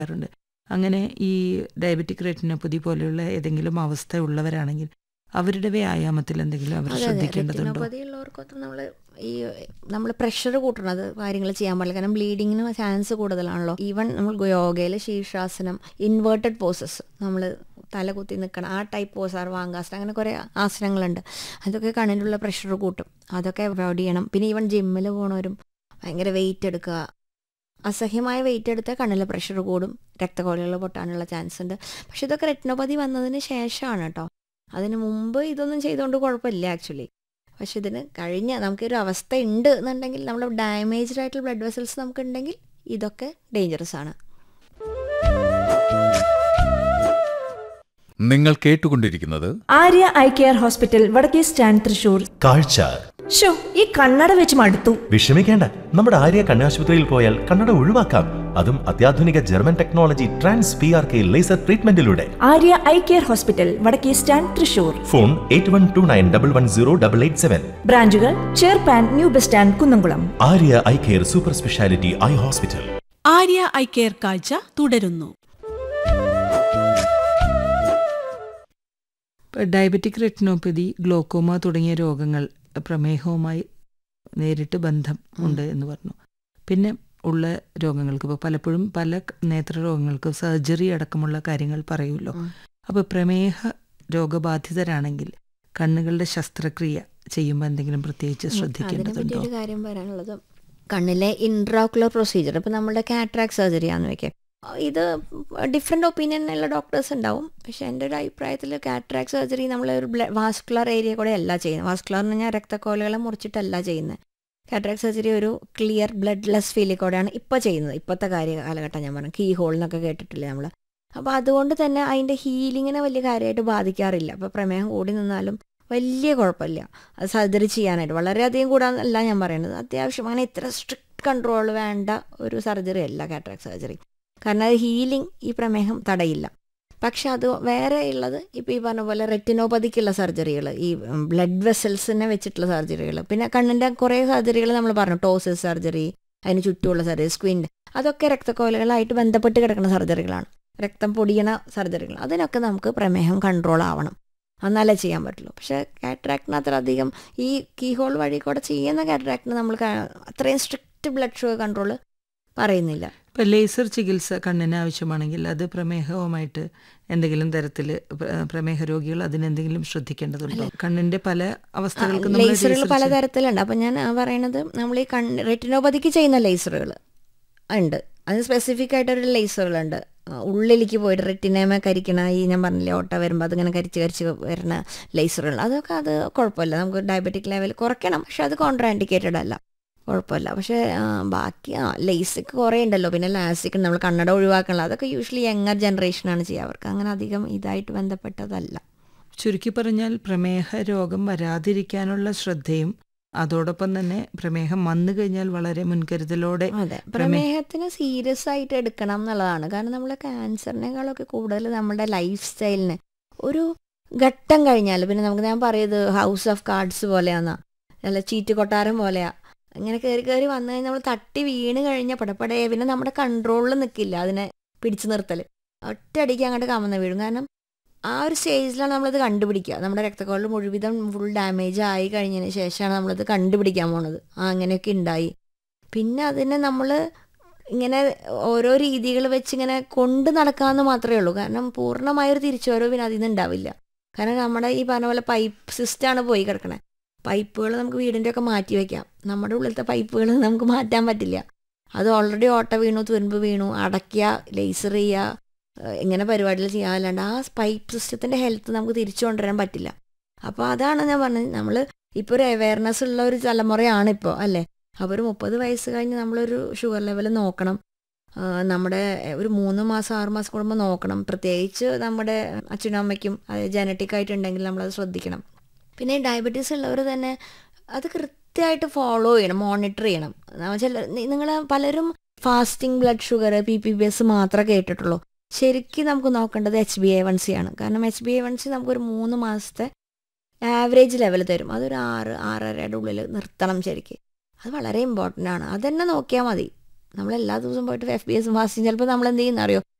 പറയാറുണ്ട് അങ്ങനെ ഈ ഡയബറ്റിക് റെറ്റിനോപ്പതി പോലെയുള്ള ഏതെങ്കിലും അവസ്ഥ ഉള്ളവരാണെങ്കിൽ അവരുടെ വ്യായാമത്തിൽ എന്തെങ്കിലും അവർ അതെ അതെ ശ്രദ്ധിക്കേണ്ടതുണ്ടോ റെറ്റിനോപ്പതി ഉള്ളവർക്കൊക്കെ നമ്മൾ ഈ നമ്മൾ പ്രഷർ കൂട്ടണത് കാര്യങ്ങൾ ചെയ്യാൻ പാടില്ല കാരണം ബ്ലീഡിങ്ങിന് ചാൻസ് കൂടുതലാണല്ലോ ഈവൻ നമ്മൾ യോഗയിൽ ശീർഷാസനം ഇൻവേർട്ടഡ് പോസസ് നമ്മൾ തല കുത്തി നിൽക്കണം ആ ടൈപ്പ് പോസ് വാങ്കാസനം അങ്ങനെ കുറേ ആസനങ്ങളുണ്ട് അതൊക്കെ കണ്ണിലുള്ള പ്രഷർ കൂട്ടും അതൊക്കെ അവോയ്ഡ് ചെയ്യണം പിന്നെ ഈവൻ ജിമ്മിൽ പോണവരും ഭയങ്കര വെയിറ്റ് എടുക്കുക അസഹ്യമായ വെയിറ്റ് എടുത്താൽ കണ്ണിലെ പ്രഷർ കൂടും രക്തകോളികൾ പൊട്ടാനുള്ള ചാൻസ് ഉണ്ട് പക്ഷെ ഇതൊക്കെ റെറ്റിനോപ്പതി വന്നതിന് ശേഷമാണ് കേട്ടോ അതിന് മുമ്പ് ഇതൊന്നും ചെയ്തുകൊണ്ട് കുഴപ്പമില്ല ആക്ച്വലി പക്ഷെ ഇതിന് കഴിഞ്ഞ നമുക്കൊരു അവസ്ഥ ഉണ്ട് എന്നുണ്ടെങ്കിൽ നമ്മൾ ഡാമേജ്ഡ് ആയിട്ടുള്ള ബ്ലഡ് വെസൽസ് നമുക്ക് ഉണ്ടെങ്കിൽ ഇതൊക്കെ ഡേഞ്ചറസ് ആണ് നിങ്ങൾ കേട്ടുകൊണ്ടിരിക്കുന്നത് ആര്യ ഐ കെയർ ഹോസ്പിറ്റൽ വടക്കേ സ്റ്റാൻഡ് തൃശൂർ കാഴ്ച ഷോ ഈ കണ്ണട വെച്ച് മടുത്തു വിഷമിക്കേണ്ട നമ്മുടെ ആര്യ കണ്ണാശുപത്രിയിൽ പോയാൽ കണ്ണട ഒഴിവാക്കാം അതും അത്യാധുനിക German technology trans P R K laser ട്രീറ്റ്മെന്റിലൂടെ ആര്യ ഐ കെയർ ഹോസ്പിറ്റൽ വടക്കേ stand Thrissur phone eight one two nine double one zero double eight seven ബ്രാഞ്ചുകൾ ചേർപ്പാൻ new bus stand Kunnamkulam Arya eye care super speciality eye hospital Arya eye care കാഴ്ച തുടരുന്നു diabetic retinopathy glaucoma തുടങ്ങിയ രോഗങ്ങൾ പ്രമേഹവുമായി നേരിട്ട് ബന്ധം ഉണ്ട് എന്ന് പറഞ്ഞു പിന്നെ ഉള്ള രോഗങ്ങൾക്ക് ഇപ്പോൾ പലപ്പോഴും പല നേത്ര രോഗങ്ങൾക്ക് സർജറി അടക്കമുള്ള കാര്യങ്ങൾ പറയുമല്ലോ ഉം. അപ്പോൾ പ്രമേഹ രോഗബാധിതരാണെങ്കിൽ കണ്ണുകളുടെ ശസ്ത്രക്രിയ ചെയ്യുമ്പോൾ എന്തെങ്കിലും പ്രത്യേകിച്ച് അതിനെ പറ്റി ശ്രദ്ധിക്കേണ്ടതുണ്ടോ ഒരു കാര്യം പറയാനുള്ളത് കണ്ണിലെ ഇൻട്രാക്കുലർ പ്രൊസീജിയർ ഇപ്പം നമ്മുടെ കാട്രാക്ട് സർജറി ആണെന്ന് വെക്കാം ഇത് ഡിഫറെൻ്റ് ഒപ്പീനിയൻ ഉള്ള ഡോക്ടേഴ്സ് ഉണ്ടാവും പക്ഷേ എൻ്റെ ഒരു അഭിപ്രായത്തിൽ കാട്രാക്ട് സർജറി നമ്മൾ ഒരു ബ്ലഡ് വാസ്കുലർ ഏരിയ കൂടെ അല്ല ചെയ്യുന്നത് വാസ്കുലർ എന്ന് പറഞ്ഞാൽ രക്തക്കോലുകളെ മുറിച്ചിട്ടല്ല ചെയ്യുന്നത് കാട്രാക്ട് സർജറി ഒരു ക്ലിയർ ബ്ലഡ്ലെസ് ഫീലിൽ കൂടെയാണ് ഇപ്പോൾ ചെയ്യുന്നത് ഇപ്പോഴത്തെ കാര്യ കാലഘട്ടം ഞാൻ പറഞ്ഞു കീ ഹോൾ എന്നൊക്കെ കേട്ടിട്ടില്ലേ നമ്മൾ അപ്പോൾ അതുകൊണ്ട് തന്നെ അതിൻ്റെ ഹീലിങ്ങിനെ വലിയ കാര്യമായിട്ട് ബാധിക്കാറില്ല അപ്പോൾ പ്രമേഹം കൂടി നിന്നാലും വലിയ കുഴപ്പമില്ല അത് സർജറി ചെയ്യാനായിട്ട് വളരെയധികം കൂടാന്നല്ല ഞാൻ പറയുന്നത് അത്യാവശ്യം അങ്ങനെ ഇത്ര സ്ട്രിക്റ്റ് കൺട്രോൾ വേണ്ട ഒരു സർജറി അല്ല കാറ്ററാക്ട് സർജറി കാരണം അത് ഹീലിംഗ് ഈ പ്രമേഹം തടയില്ല പക്ഷെ അത് വേറെ ഉള്ളത് ഇപ്പോൾ ഈ പറഞ്ഞ പോലെ റെറ്റിനോപ്പതിക്കുള്ള സർജറികൾ ഈ ബ്ലഡ് വെസൽസിനെ വെച്ചിട്ടുള്ള സർജറികൾ പിന്നെ കണ്ണിൻ്റെ കുറേ സർജറികൾ നമ്മൾ പറഞ്ഞു ടോസിസ് സർജറി അതിന് ചുറ്റുമുള്ള സർജറി സ്ക്വിൻ അതൊക്കെ രക്തക്കോലുകളായിട്ട് ബന്ധപ്പെട്ട് കിടക്കുന്ന സർജറികളാണ് രക്തം പൊടിയണ സർജറികൾ അതിനൊക്കെ നമുക്ക് പ്രമേഹം കൺട്രോൾ ആവണം എന്നാലേ ചെയ്യാൻ പറ്റുള്ളൂ പക്ഷേ കാറ്ററാക്റ്റിന് അത്ര അധികം ഈ കീ ഹോൾ വഴി കൂടെ ചെയ്യുന്ന കാറ്ററാക്റ്റിന് നമ്മൾ ക- അത്രയും സ്ട്രിക്റ്റ് ബ്ലഡ് ഷുഗർ കൺട്രോൾ പറയുന്നില്ല ഇപ്പം ലേസർ ചികിത്സ കണ്ണിന് ആവശ്യമാണെങ്കിൽ അത് പ്രമേഹവുമായിട്ട് എന്തെങ്കിലും തരത്തിൽ പ്രമേഹ രോഗികൾ അതിനെന്തെങ്കിലും ശ്രദ്ധിക്കേണ്ടതുണ്ടോ കണ്ണിന്റെ പല അവസ്ഥകൾക്ക് നമ്മൾ ലേസറുകൾ laser ചെയ്- പലതരത്തിലുണ്ട് അപ്പം ഞാൻ ആ പറയണത് നമ്മൾ ഈ കണ്ണ് റെറ്റിനോപ്പതിക്ക് ചെയ്യുന്ന ലേസറുകൾ ഉണ്ട് അത് സ്പെസിഫിക് ആയിട്ടൊരു ലേസറുകളുണ്ട് ആ, ഉള്ളിലേക്ക് പോയിട്ട് റെറ്റിനേമ കരിക്കണ ഈ ഞാൻ പറഞ്ഞില്ലേ ഓട്ട വരുമ്പോൾ അതിങ്ങനെ കരിച്ച് കരിച്ച് വരുന്ന ലേസറുകൾ അതൊക്കെ അത് കുഴപ്പമില്ല നമുക്ക് ഡയബറ്റിക് ലെവൽ കുറയ്ക്കണം പക്ഷെ അത് കോൺട്രാൻഡിക്കേറ്റഡ് അല്ല കുഴപ്പമില്ല പക്ഷേ ആ, ബാക്കി ആ ലേസിക് കുറേ ഉണ്ടല്ലോ പിന്നെ ലാസിക് നമ്മൾ കണ്ണട ഒഴിവാക്കണല്ലോ അതൊക്കെ യൂഷ്വലി യങ്ങർ ജനറേഷനാണ് ചെയ്യുക അവർക്ക് അങ്ങനെ അധികം ഇതായിട്ട് ബന്ധപ്പെട്ടതല്ല ചുരുക്കി പറഞ്ഞാൽ പ്രമേഹ രോഗം വരാതിരിക്കാനുള്ള ശ്രദ്ധയും അതോടൊപ്പം തന്നെ പ്രമേഹം വന്നു കഴിഞ്ഞാൽ വളരെ മുൻകരുതലോടെ അതെ പ്രമേഹത്തിന് സീരിയസ് ആയിട്ട് എടുക്കണം എന്നുള്ളതാണ് കാരണം നമ്മൾ ക്യാൻസറിനേക്കാളൊക്കെ കൂടുതൽ നമ്മുടെ ലൈഫ് സ്റ്റൈലിന് ഒരു ഘട്ടം കഴിഞ്ഞാൽ പിന്നെ നമുക്ക് ഞാൻ പറയുന്നത് ഹൗസ് ഓഫ് കാർഡ്സ് പോലെയാന്നാ അല്ല ചീറ്റ് കൊട്ടാരം പോലെയാ ഇങ്ങനെ കയറി കയറി വന്നു കഴിഞ്ഞാൽ നമ്മൾ തട്ടി വീണ് കഴിഞ്ഞാൽ പടപടേ പിന്നെ നമ്മുടെ കൺട്രോളിൽ നിൽക്കില്ല അതിനെ പിടിച്ചു നിർത്തൽ ഒറ്റയടിക്ക് അങ്ങോട്ട് കമന്ന് വീഴും കാരണം ആ ഒരു സ്റ്റേജിലാണ് നമ്മളത് കണ്ടുപിടിക്കുക നമ്മുടെ രക്തക്കോളിൽ മുഴുവൻ ഫുൾ ഡാമേജ് ആയി കഴിഞ്ഞതിന് ശേഷമാണ് നമ്മളത് കണ്ടുപിടിക്കാൻ പോണത് ആ അങ്ങനെയൊക്കെ ഉണ്ടായി പിന്നെ അതിനെ നമ്മൾ ഇങ്ങനെ ഓരോ രീതികൾ വെച്ച് ഇങ്ങനെ കൊണ്ട് നടക്കാമെന്ന് മാത്രമേ ഉള്ളൂ കാരണം പൂർണ്ണമായൊരു തിരിച്ചുവരവ് പിന്നെ അതിൽ നിന്ന് ഉണ്ടാവില്ല കാരണം നമ്മുടെ ഈ പറഞ്ഞ പോലെ പൈപ്പ് സിസ്റ്റമാണ് പോയി കിടക്കണേ പൈപ്പുകൾ നമുക്ക് വീടിൻ്റെ ഒക്കെ മാറ്റി വയ്ക്കാം നമ്മുടെ ഉള്ളിലത്തെ പൈപ്പുകൾ നമുക്ക് മാറ്റാൻ പറ്റില്ല അത് ഓൾറെഡി ഓട്ട വീണു തുരുമ്പ് വീണു അടയ്ക്കുക ലേസർ ചെയ്യുക ഏഹ് ഇങ്ങനെ പരിപാടികൾ ചെയ്യാനല്ലാണ്ട് ആ പൈപ്പ് സിസ്റ്റത്തിൻ്റെ ഹെൽത്ത് നമുക്ക് തിരിച്ചു കൊണ്ടുവരാൻ പറ്റില്ല അപ്പോൾ അതാണ് ഞാൻ പറഞ്ഞത് നമ്മൾ ഇപ്പോൾ ഒരു അവയർനെസ് ഉള്ള ഒരു തലമുറയാണ് ഇപ്പോൾ അല്ലേ അപ്പോൾ ഒരു മുപ്പത് വയസ്സ് കഴിഞ്ഞ് നമ്മളൊരു ഷുഗർ ലെവൽ നോക്കണം ആ, നമ്മുടെ ഒരു മൂന്ന് മാസം ആറ് മാസം കൂടുമ്പോൾ നോക്കണം പ്രത്യേകിച്ച് നമ്മുടെ അച്ഛനും അമ്മയ്ക്കും ജനറ്റിക് ആയിട്ടുണ്ടെങ്കിൽ നമ്മളത് ശ്രദ്ധിക്കണം പിന്നെ ഈ ഡയബറ്റീസ് ഉള്ളവർ തന്നെ അത് കൃത്യമായിട്ട് ഫോളോ ചെയ്യണം മോണിറ്റർ ചെയ്യണം ചില നിങ്ങൾ പലരും fasting blood sugar P P B S മാത്രമേ കേട്ടിട്ടുള്ളൂ ശരിക്കും നമുക്ക് നോക്കേണ്ടത് H B A one C ആണ് കാരണം H B A one C നമുക്കൊരു മൂന്ന് മാസത്തെ ആവറേജ് ലെവൽ തരും അതൊരു ആറ് ആറരയുടെ ഉള്ളിൽ നിർത്തണം ശരിക്കും അത് വളരെ ഇമ്പോർട്ടൻ്റ് ആണ് അതന്നെ നോക്കിയാൽ മതി നമ്മൾ എല്ലാ ദിവസവും പോയിട്ട് എഫ് ബി എസും ഫാസ്റ്റും ചിലപ്പോൾ നമ്മൾ എന്ത് ചെയ്യുന്ന അറിയോ